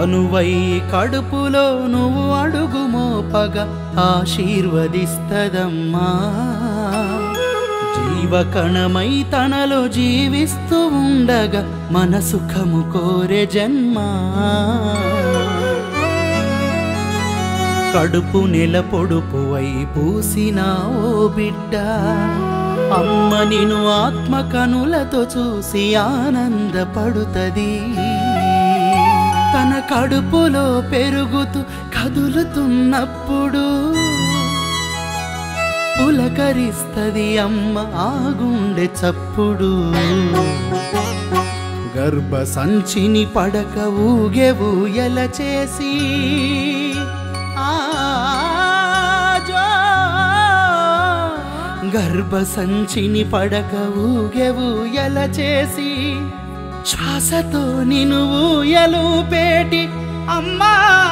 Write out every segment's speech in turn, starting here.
తనువై కడుపులో నువ్వు అడుగు మోపగా ఆశీర్వదిస్తదమ్మా జీవకణమై తనలో జీవిస్తూ ఉండగా మన సుఖము కోరే జన్మా కడుపు నెల పొడుపువై పూసిన ఓ బిడ్డ అమ్మ నిన్ను ఆత్మ కనులతో చూసి ఆనందపడుతది తన కడుపులో పెరుగుతూ కదులుతున్నప్పుడు పులకరిస్తది అమ్మ ఆ గుండె చప్పుడు గర్భ సంచిని పడక ఊగే ఊయల చేసి ఆ జో. గర్భ సంచిని పడక ఊగే ఊయల చేసి శ్వాసతో నిన్ను ఊయలు పేటి అమ్మా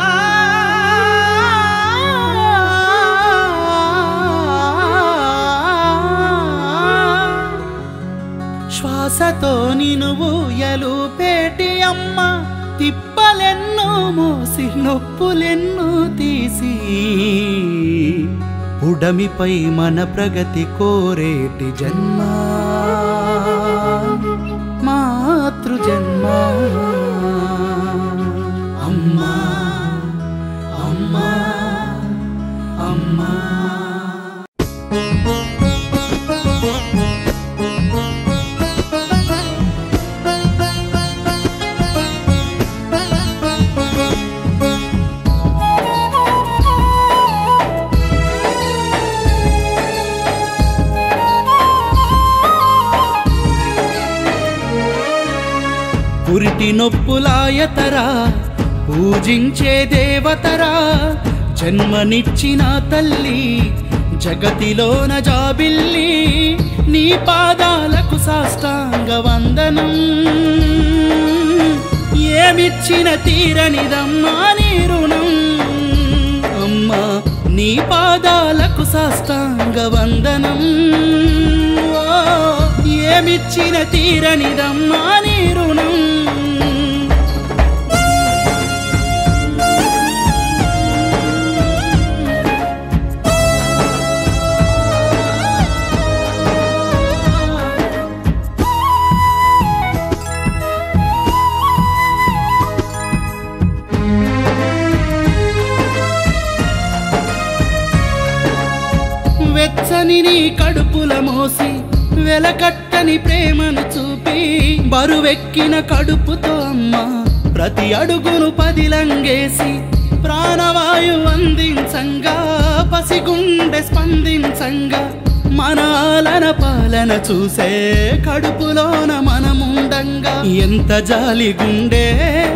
శ్వాసతో నిన్ను ఊయలు పేటి అమ్మ తిప్పలెన్నో మోసి నొప్పులెన్నో తీసి ఉడమిపై మన ప్రగతి కోరేటి జన్మ మాతృ జన్మ అమ్మా అమ్మా అమ్మా పురిటి నొప్పులాయతరా పూజించే దేవతరా జన్మనిచ్చిన తల్లి జగతిలోన జాబిల్లి నీ పాదాలకు సాష్టాంగ వందనం ఏమిచ్చిన తీరనిదమ్మా నీ రుణం అమ్మా నీ పాదాలకు సాష్టాంగ వందనం ఓ, ఏమిచ్చిన తీరనిదమ్మా నీ రుణం వెచ్చని నీ కడుపుల మోసి వెలకట్టని ప్రేమను చూపి బరువెక్కిన కడుపుతో అమ్మ ప్రతి అడుగును పదిలంగేసి ప్రాణవాయు అందించంగా పసిగుండె స్పందించంగా మనాలన పాలన చూసే కడుపులోన మనముండంగా ఎంత జాలి గుండె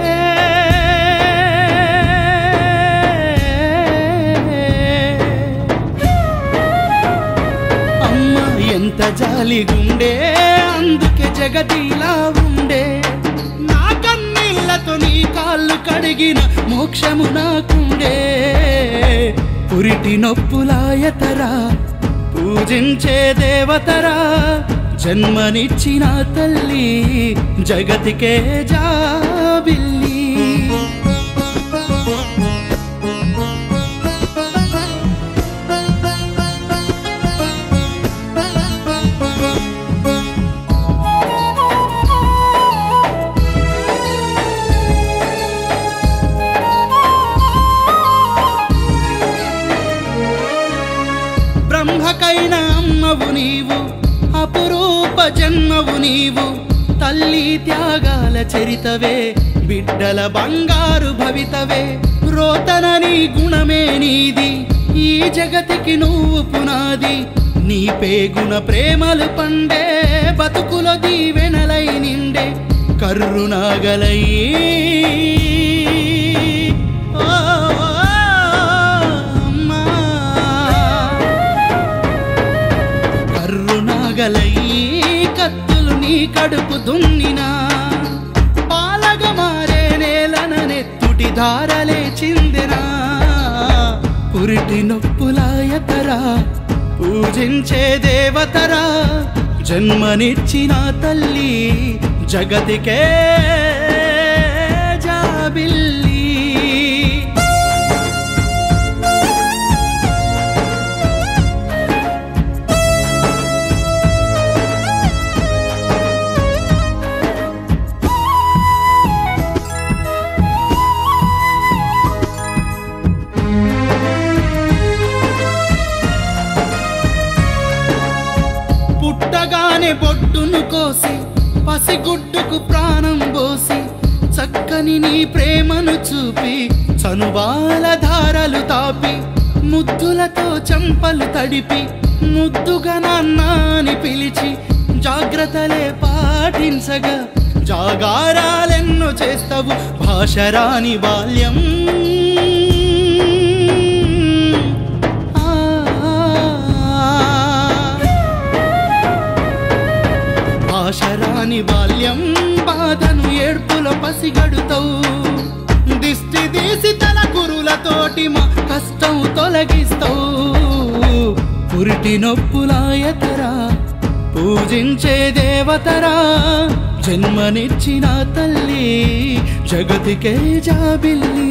అమ్మ ఎంత జాలి గుండె అందుకే జగతిలా ఉండే నా కన్నీళ్లతో నీ కాళ్ళు కడిగిన మోక్షము నాకుండే పురిటి నొప్పులాయతరా పూజించే దేవతరా జన్మనిచ్చిన తల్లి జగతికే జాబిల్లి బ్రహ్మకైన అమ్మవు నీవు అపురూప జన్మవు నీవు తల్లి త్యాగాల చరితవే బిడ్డల బంగారు భవితవే రోతన నీ గుణమే నీది ఈ జగతికి నువ్వు పునాది నీ పేగున ప్రేమలు పండే బతుకుల దీవెనలై నిండే కర్రునాగలై ఓ, అమ్మా. కర్రునాగలై కత్తులు నీ కడుపు దున్నినా పాలగ మారే నేలన నెత్తుటి ధారలే చిందినా పురిటి నొప్పులాయతరా పూజించే దేవతరా జన్మనిచ్చిన తల్లి జగతికే జాబిల్లి కమ్మనే బొట్టును కోసి పసిగుడ్డుకు ప్రాణం పోసి చక్కని నీ ప్రేమను చూపి చనువాల ధారలు తాపి ముద్దులతో చంపలు తడిపి ముద్దుగా నాన్న అని పిలిచి జాగ్రత్తలే పాటించగా జాగారాలెన్నో చేస్తావు భాషరాని బాల్యం భాషరాని బాల్యం బాధను ఏడ్పులో పసిగడుతావు దిష్టి తీసి తన గురులతోటి మా కష్టం తొలగిస్తావు పురిటి నొప్పులాయతరా పూజించే దేవతరా జన్మనిచ్చిన తల్లి జగతికే జాబిల్లి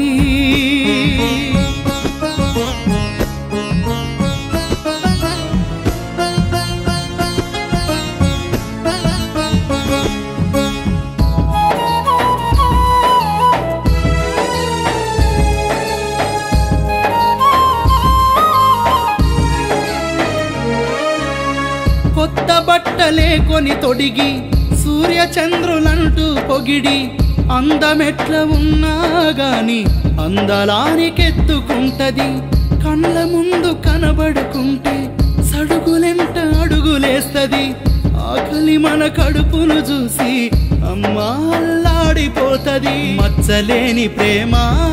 కొత్త బట్టలే కొని తొడిగి సూర్య చంద్రులంటూ పొగిడి అందమెట్ల ఉన్నా గాని అందలానికెత్తుకుంటది కళ్ళ ముందు కనబడుకుంటే సడుగులెంట అడుగులేస్తది ఆకలి మన కడుపును చూసి అమ్మా అల్లాడిపోతది మచ్చలేని ప్రేమ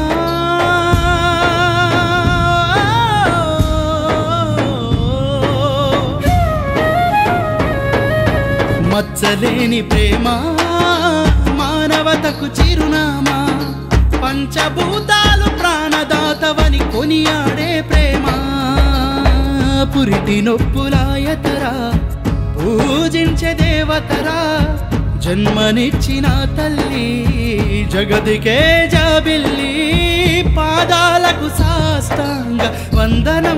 మచ్చలేని ప్రేమ మానవతకు చిరునామా పంచభూతాలు ప్రాణదాతవని కొనియాడే ప్రేమ పురిటి నొప్పులాయతరా పూజించే దేవతరా జన్మనిచ్చిన తల్లి జగతికే జాబిల్లి పాదాలకు సాష్టాంగ వందనం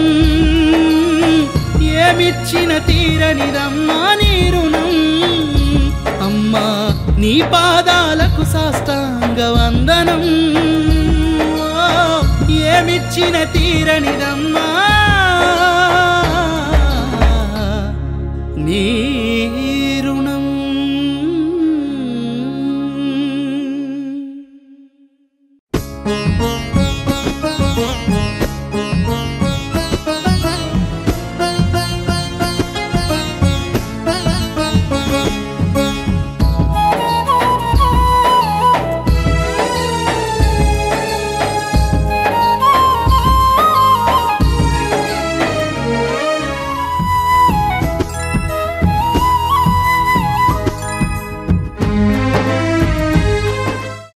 ఏమిచ్చిన తీరనిదమ్మా నీ రుణం అమ్మా నీ పాదాలకు సాష్టాంగ వందనం ఓ, ఏమిచ్చిన తీరనిదమ్మా నీ రుణం Thank